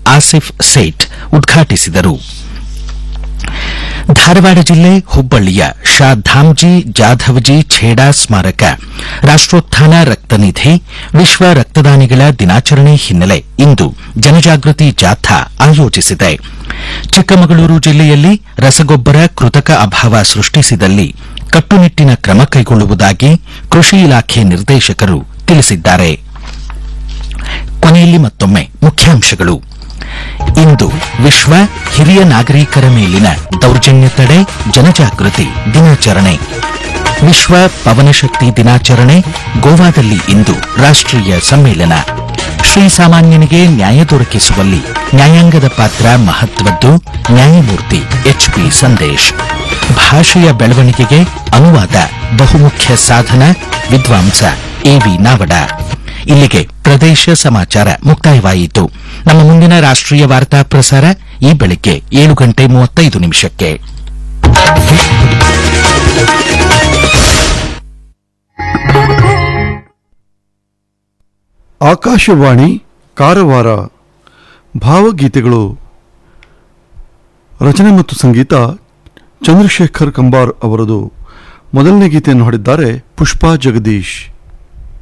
ಆಸಿಫ್ ಸೇಠ್ ಉದ್ಘಾಟಿಸಿದರು ಧಾರವಾಡ ಜಿಲ್ಲೆ ಹುಬ್ಬಳ್ಳಿಯ ಶಾ ಧಾಮ್ಜಿ ಜಾಧವ್ಜಿ ಛೇಡಾ ಸ್ಮಾರಕ ರಾಷ್ಟೋತ್ಥಾನ ರಕ್ತನಿಧಿ ವಿಶ್ವ ರಕ್ತದಾನಿಗಳ ದಿನಾಚರಣೆ ಹಿನ್ನೆಲೆ ಇಂದು ಜನಜಾಗೃತಿ ಜಾಥಾ ಆಯೋಜಿಸಿದೆ ಚಿಕ್ಕಮಗಳೂರು ಜಿಲ್ಲೆಯಲ್ಲಿ ರಸಗೊಬ್ಬರ ಕೃತಕ ಅಭಾವ ಸೃಷ್ಟಿಸಿದಲ್ಲಿ ಕಟ್ಟುನಿಟ್ಟಿನ ಕ್ರಮ ಕೈಗೊಳ್ಳುವುದಾಗಿ ಕೃಷಿ ಇಲಾಖೆ ನಿರ್ದೇಶಕರು ತಿಳಿಸಿದ್ದಾರೆ ಕೊನೆಯಲ್ಲಿ ಮತ್ತೊಮ್ಮೆ ಮುಖ್ಯಾಂಶಗಳು ಇಂದು ವಿಶ್ವ ಹಿರಿಯ ನಾಗರಿಕರ ಮೇಲಿನ ದೌರ್ಜನ್ಯ ತಡೆ ಜನಜಾಗೃತಿ ದಿನಾಚರಣೆ ವಿಶ್ವ ಪವನಶಕ್ತಿ ದಿನಾಚರಣೆ ಗೋವಾದಲ್ಲಿ ಇಂದು ರಾಷ್ಟ್ರೀಯ ಸಮ್ಮೇಳನ ಶ್ರೀಸಾಮಾನ್ಯನಿಗೆ ನ್ಯಾಯ ದೊರಕಿಸುವಲ್ಲಿ ನ್ಯಾಯಾಂಗದ ಪಾತ್ರ ಮಹತ್ವದ್ದು ನ್ಯಾಯಮೂರ್ತಿ ಎಚ್ಪಿ ಸಂದೇಶ್ ಭಾಷೆಯ ಬೆಳವಣಿಗೆಗೆ ಅನುವಾದ ಬಹುಮುಖ್ಯ ಸಾಧನ ವಿದ್ವಾಂಸ ಎವಿ ನಾವಡ ಇಲ್ಲಿಗೆ ಪ್ರದೇಶ ಸಮಾಚಾರ ಮುಕ್ತಾಯವಾಯಿತು ನಮ್ಮ ಮುಂದಿನ ರಾಷ್ಟ್ರೀಯ ವಾರ್ತಾ ಪ್ರಸಾರ ಈ ಬೆಳಿಗ್ಗೆ ಏಳು ಗಂಟೆ ಮೂವತ್ತೈದು ನಿಮಿಷಕ್ಕೆ ಆಕಾಶವಾಣಿ ಕಾರವಾರ ಭಾವಗೀತೆಗಳು ರಚನೆ ಮತ್ತು ಸಂಗೀತ ಚಂದ್ರಶೇಖರ್ ಕಂಬಾರ್ ಅವರದು ಮೊದಲನೇ ಗೀತೆಯನ್ನು ಹಾಡಿದ್ದಾರೆ ಪುಷ್ಪಾ ಜಗದೀಶ್